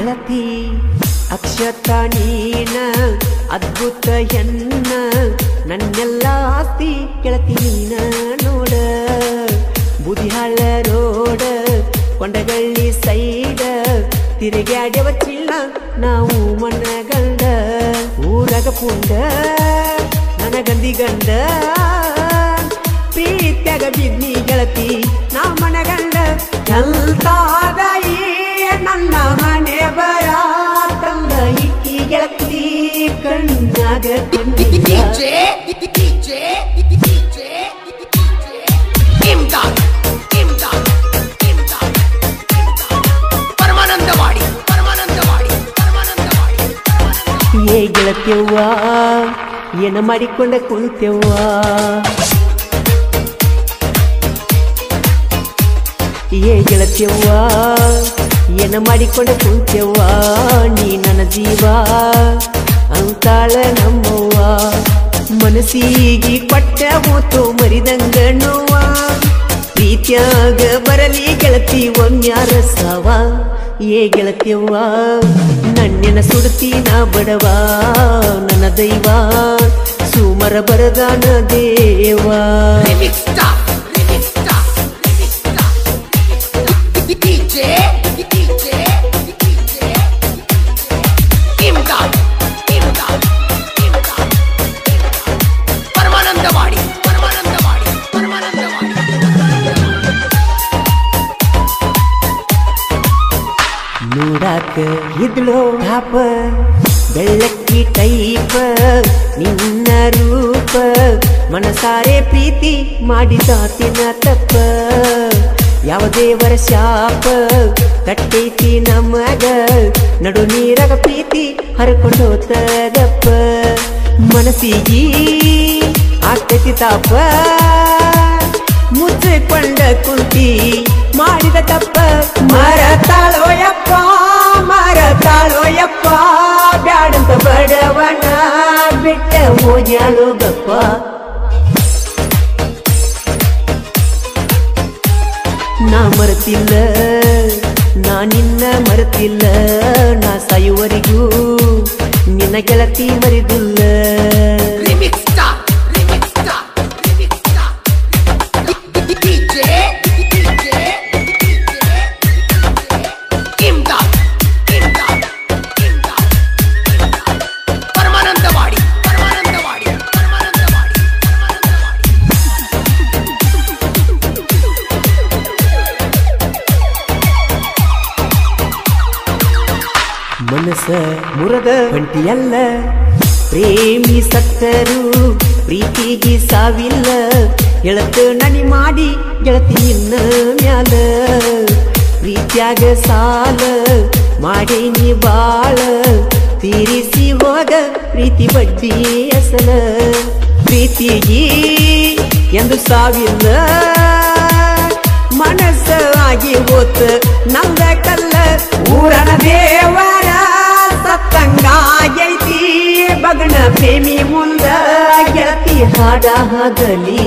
ಗೆಳತಿ ಅಕ್ಷತ ನೀನ ಅದ್ಭುತ ಹೆಣ್ಣ ನನ್ನೆಲ್ಲ ಆಸ್ತಿ ಗೆಳತಿ ನೀನ ನೋಡ ಬುದಿಹಾಳ ರೋಡ ಕೊಂಡಗಳ್ಳಿ ಸೈಡ ತಿರುಗಾಡ್ಯವ ಚಿಲ್ಲ ನಾವು ಮನಗಂಡ ಊರಗ ಪುಂಡ ನನಗಂದಿ ಗಂಡ ಪ್ರೀತ್ಯಾಗ ಬಿದ್ನಿ ಗೆಳತಿ ನಾ ಮನಗಂಡ ಚಲ್ತಾದಾಯಿ ನನ್ನ ಮನೆ ಬರ ತಂದ ಇಕ್ಕಿ ಗೆಳತಿ ಕಣ್ಣಾಗ ಕೊಂಡಿದ್ದ DJ, DJ, DJ, ಇಮ್ದಾದ್, ಇಮ್ದಾದ್, ಇಮ್ದಾದ್, ಇಮ್ದಾದ್. Paramanandawadi Paramanandawadi Paramanandawadi ಏ ಗೆಳತ್ಯವ್ವ ಏನ ಮಾಡಿಕೊಂಡ ಕುಂತ್ಯವ್ವ ಏ ಗೆಳತ್ಯವ್ವ ಏನ ಮಾಡಿಕೊಂಡ ಕುಂತ್ಯವ್ವ ನೀ ನನ್ನ ಜೀವ ಅಂತಾಳ ನಮ್ಮವ್ವ ಮನಸ್ಸಿಗೆ ಕೊಟ್ಟ ಮೂತು ಮರಿದಂಗ ನೋವ ಪ್ರೀತ್ಯಾಗ ಬರಲಿ ಗೆಳತಿ ಒಮ್ಯಾರ ಸಾವ ಏ ಗೆಳತ್ಯವ್ವ ನನ್ನೆನ ಸುಡ್ತಿ ನಾ ಬಡವ ನನ್ನ ದೈವ ಸುಮರ ಬರದಾನ ದೇವ Remix star, remix star, remix star, DJ, DJ, DJ, ಇಮ್ದಾದ್, ಇಮ್ದಾದ್, ಇಮ್ದಾದ್, ಇಮ್ದಾದ್. Paramanandawadi Paramanandawadi Paramanandawadi ನೋಡಾಕ ಇದ್ಳೋ ಟಾಪ ಬೆಳ್ಳಕ್ಕಿ ಟೈಪ ನಿನ್ನ ರೂಪ ಮನಸಾರೆ ಪ್ರೀತಿ ಮಾಡಿದಾತಿನ ತಪ್ಪ ಯಾವ ದೇವರ ಶಾಪ ತಟ್ಟೈತಿ ನಮಗ ನಡು ನೀರಾಗ ಪ್ರೀತಿ ಹರ್ಕೊಂಡು ಹೋತದಪ್ಪ ಮನಸ್ಸಿಗೆ ಆಗ್ತೈತಿ ತಾಪ ಮುಚ್ಚಿಕೊಂಡ ಕುಂತಿ ಮಾಡಿದ ತಪ್ಪ ಮರತಾಳೋ ಯಪ್ಪ ಮರತಾಳೋ ಯಪ್ಪ ಬ್ಯಾಡಂತ ಬಡವನ ಬಿಟ್ಟ ಹೋಗ್ಯಾಳು ಗಪ್ಪ ನಾ ಮರೆತಿಲ್ಲ ನಾ ನಿನ್ನ ಮರೆತಿಲ್ಲ ನಾ ಸಾಯುವರಿಗೂ ನಿನ್ನ ಗೆಳತಿ ಮರಿದಿಲ್ಲ Remix star, remix star, remix star. DJ, DJ, ಇಮ್ದಾದ್, ಇಮ್ದಾದ್, ಇಮ್ದಾದ್, ಇಮ್ದಾದ್. Paramanandawadi Paramanandawadi Paramanandawadi Paramanandawadi ಮನಸ್ಸ ಮುರದ ಹೊಂಟಿಯಲ್ಲ ಪ್ರೇಮಿ ಸತ್ತರು ಪ್ರೀತಿಗೆ ಸಾವಿಲ್ಲ ಗೆಳತ ನನಿ ಮಾಡಿ ಗೆಳತಿ ನಿನ್ನ ಮ್ಯಾಲ ಪ್ರೀತ್ಯಾಗ ಸಾಲ ಮಾಡೇನಿ ಬಾಳ ತೀರಿಸಿ ಹೋಗ ಪ್ರೀತಿ ಬಡ್ಡಿ ಅಸಲ ಪ್ರೀತಿಗೆ ಎಂದು ಸಾವಿಲ್ಲ ಮನಸ್ಸ ಆಗಿ ಹೋತ ನಂದ ಕಲ್ಲ ಊರನ ದೇವರ ಸತ್ತಂಗಾಗೈತಿ ಬಗಣ ಪ್ರೇಮಿ ಮುಂದ ಗೆಳತಿ ಹಾಡ ಹಾಗಲಿ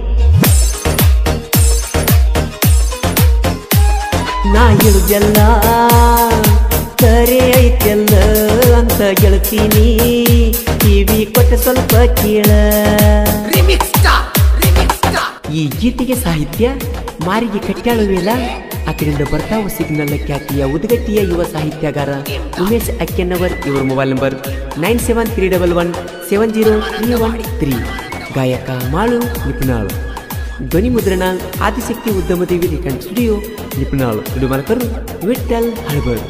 ನಾ ಇಳುದೆಲ್ಲ ಕರೆ ಐತೆಲ್ಲ ಅಂತ ಗೆಳತೀನಿ ಕಿವಿ ಕೊಟ್ಟ ಸ್ವಲ್ಪ ಕೇಳ Remix star, remix star. ಈ ಗೀತೆಗೆ ಸಾಹಿತ್ಯ ಮಾರಿಗೆ ಕಟ್ಟಾಳುವೇಲ ಆ ಕಡೆಯಿಂದ ಬರ್ತಾವ ಸಿಗ್ನಲ್ ಖ್ಯಾತಿಯ ಉದಗಟ್ಟಿಯ ಯುವ ಸಾಹಿತ್ಯಗಾರ ಉಮೇಶ್ ಅಕ್ಕೆನ್ನವರ್ ಇವರ mobile number nine seven three double one seven zero three one three ಗಾಯಕ ಮಾಳು ನಿಪುಣಾಳು ಧ್ವನಿ ಮುದ್ರಣ ಆದಿಶಕ್ತಿ ಉದ್ಯಮದೇವಿ ರಿಕಂಡ್ ಸ್ಟುಡಿಯೋ ನಿಪುಣಾಳು ಇದು ಮಲಕರು ವಿಠಲ್ ಹಳಬರ್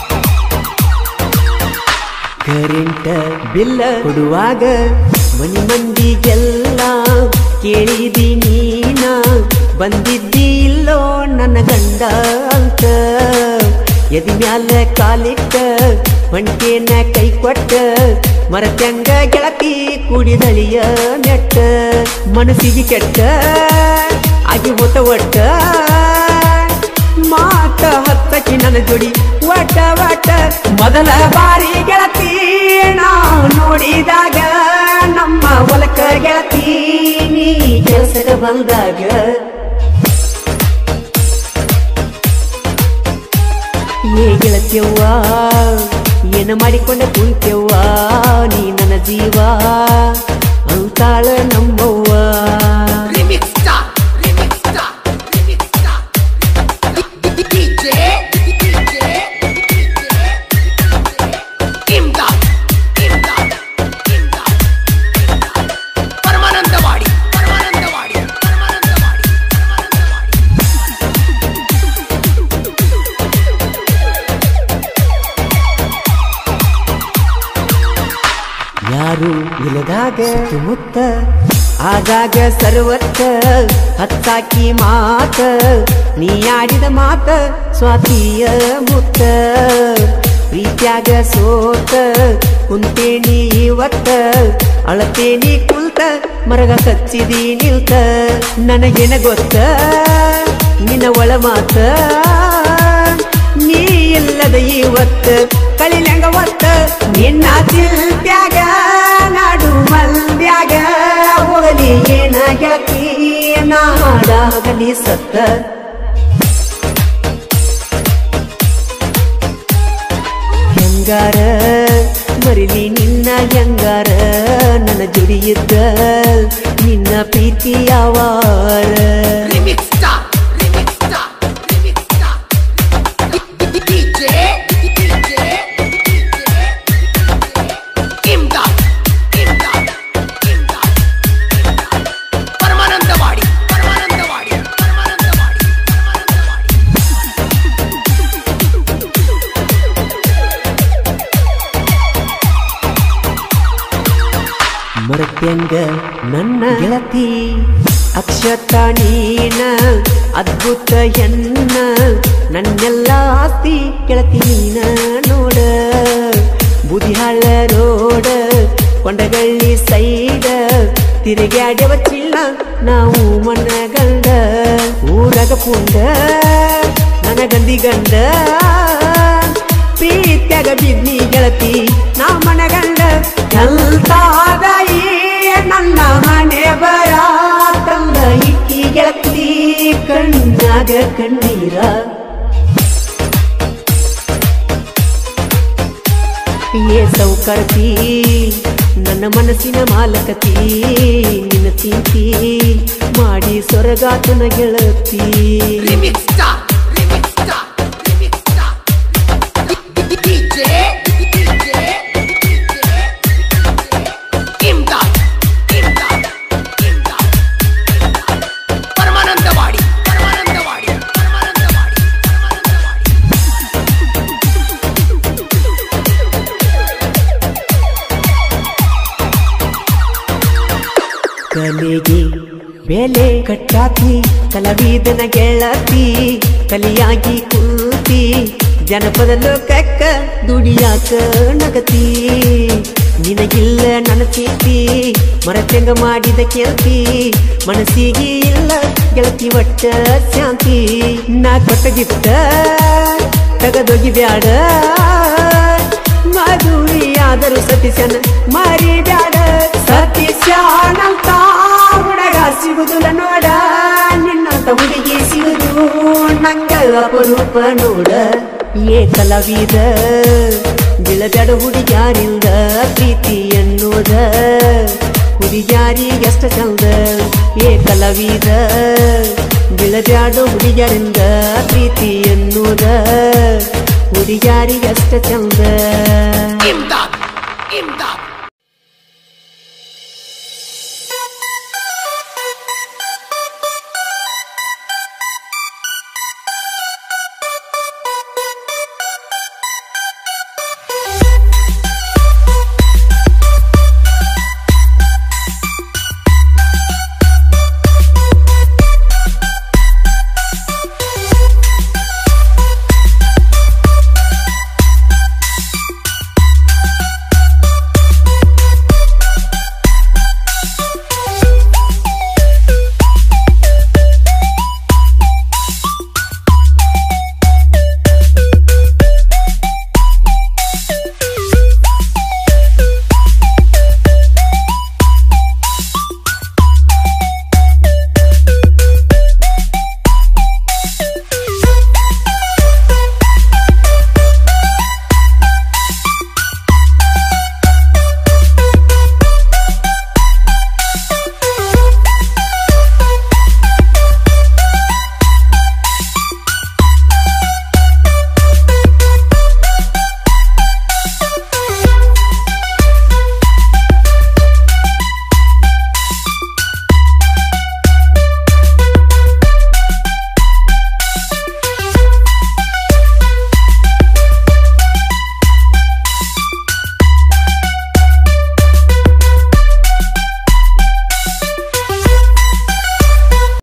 ಕರೆಂಟ ಬಿಲ್ಲ ಕೊಡುವಾಗ ಮನಿ ಮಂದಿಗೆಲ್ಲ ಕೇಳಿದಿ ನೀನ ಬಂದಿದ್ದಿ ಇಲ್ಲೋ ನನ್ನ ಗಂಡ ಅಂತ ಎದಿ ಮ್ಯಾಲ ಕಾಲಿಟ್ಟ ಹೊಂಟೇನ ಕೈ ಕೊಟ್ಟ ಮರತ್ಯಂಗ ಗೆಳತಿ ಕುಡಿದಳಿಯ ನೆಟ್ಟ ಮನಸ್ಸಿಗೆ ಕೆಟ್ಟ ಆಗಿ ಹೋತ ಒಟ್ಟ ಮಾತ ಹತ್ತಕಿ ನನ್ನ ಜೋಡಿ ವಟ ವಟ ಮೊದಲ ಬಾರಿ ಗೆಳತಿ ನಾ ನೋಡಿದಾಗ ನಮ್ಮ ಹೊಲಕ ಗೆಳತಿ ನೀ ಕೆಲಸದ ಬಂದಾಗ ಏ ಗೆಳತಿಯವ್ವ ಏನ ಮಾಡಿಕೊಂಡ ಕುಂತೆವ್ವ ನೀ ನನ್ನ ಜೀವ ಅಂತಾಳ ನಮ್ಮವ್ವ Remix star, remix star, remix star. DJ, DJ, Imdad, Imdad, Imdad. Paramanandawadi Paramanandawadi Paramanandawadi Paramanandawadi ಯಾರು ಇಲ್ಲದಾಗ ಸುತ್ತಮುತ್ತ ಆಗಾಗ ಸರ್ವತ್ತ ಹತ್ತಾಕಿ ಮಾತ ನೀ ಆಡಿದ ಮಾತ ಸ್ವಾತಿಯ ಮುತ್ತ ಪ್ರೀತ್ಯಾಗ ಸೋತ ಕುಂತೇನಿ ಇವತ್ತ ಅಳತೇನಿ ಕುಲ್ತ ಮರಗ ಕಚ್ಚಿದಿ ನಿಲ್ತ ನನಗೇನ ಗೊತ್ತ ನಿನ್ನ ಒಳ ಮಾತ ನೀ ಇಲ್ಲದ ಇವತ್ತ ಕಳಿಲಂಗ ಒತ್ತ ನಿನ್ನ ಚಿಲ್ತ್ಯಾಗ ನಾಡು ಮಲ್ಬ್ಯಾಗ ಹೋಗಲಿ ಏನ ಗೆಳತಿ ನಾಡಾಗಲಿ ಸತ್ತ ಹೆಂಗಾರ ಮರಿಲಿ ನಿನ್ನ ಹೆಂಗಾರ ನನ್ನ ಜುಡಿಯಿದ್ದ ನಿನ್ನ ಪ್ರೀತಿ ಯಾವಾರ Remix star, remix star, remix star. DJ, DJ, Imdad, Imdad, Imdad. Paramanandawadi Paramanandawadi Paramanandawadi Paramanandawadi ಮರತ್ಯಂಗ ನನ್ನ ಗೆಳತಿ ಅಕ್ಷತ ನೀನ ಅದ್ಭುತ ಎನ್ನ ನನ್ನೆಲ್ಲ ಆಸ್ತಿ ಗೆಳತಿ ನೀನ ನೋಡ ಬುದಿಹಾಳ ರೋಡ ಕೊಂಡಗಳ್ಳಿ ಸೈಡ ತಿರುಗಾಡ್ಯವ ಚಿಲ್ಲ ನಾವು ಮನಗಂಡ ಊರಗ ಪುಂಡ ನನ್ನ ಗಂದಿ ಗಂಡ ಪ್ರೀತ್ಯಾಗ ಬಿದ್ನಿ ಗೆಳತಿ ನಾ ಮನಗಂಡ ಕಲ್ತಾದಾಯಿ ನನ್ನ ಮನೆ ಬರ ತಂದ ಇಕ್ಕಿ ಗೆಳತಿ ಕಣ್ಣಾಗ ಕಣ್ಣೀರ ಏ ಸೌಕರ್ತಿ ನನ್ನ ಮನಸ್ಸಿನ ಮಾಲಕತಿ ನಿನ್ನ ತಿಂತಿ ಮಾಡಿ ಸೊರಗಾತನ ಗೆಳತಿ Remix star, remix star, remix star. DJ, DJ, Imdad, Imdad, Imdad. Paramanandawadi Paramanandawadi Paramanandawadi Paramanandawadi ಕಲೆಗೆ ಬೆಲೆ ಕಟ್ಟಾತಿ ಕಲಾವಿದನ ಗೆಳತಿ ಕಲಿಯಾಗಿ ಕೂತಿ ಜನಪದ ಲೋಕಕ್ಕ ದುಡಿಯಾಕ ನಗತಿ ನಿನಗಿಲ್ಲ ನನ್ನ ಚೀತಿ ಮರತೆಂಗ ಮಾಡಿದ ಕೇಳ್ತಿ ಮನಸ್ಸಿಗೆ ಇಲ್ಲ ಗೆಳತಿ ಒಟ್ಟ ಶಾಂತಿ ನಾ ಕೊಟ್ಟ ಗಿಫ್ಟ ತಗದೋಗಿ ಬ್ಯಾಡ ಮಾಧುರಿಯಾದರೂ ಸತೀಶನ ಮಾರಿ ಬ್ಯಾಡ ಸತೀಶನಂತ ಹುಡುಗ ಸಿಗುದಿಲ್ಲ ನೋಡ ನಿನ್ನಂತ ಹುಡುಗಿ ಸಿಗುದು ನಂಗ ಅಪರೂಪ ನೋಡ ಏ ಕಲಾವಿದ ಬಿಳಬ್ಯಾಡ ಹುಡುಗ್ಯಾರಿಂದ ಪ್ರೀತಿ ಅನ್ನೋದ ಹುಡುಗ್ಯಾರಿಗೆಷ್ಟ ಚಂದ ಏ ಕಲಾವಿದ ಬಿಳಬ್ಯಾಡ ಹುಡುಗ್ಯಾರಿಂದ ಪ್ರೀತಿ ಅನ್ನೋದ ಹುಡುಗ್ಯಾರಿಗಷ್ಟ ಚಂದ ಇಮ್ದಾದ್ ಇಮ್ದಾದ್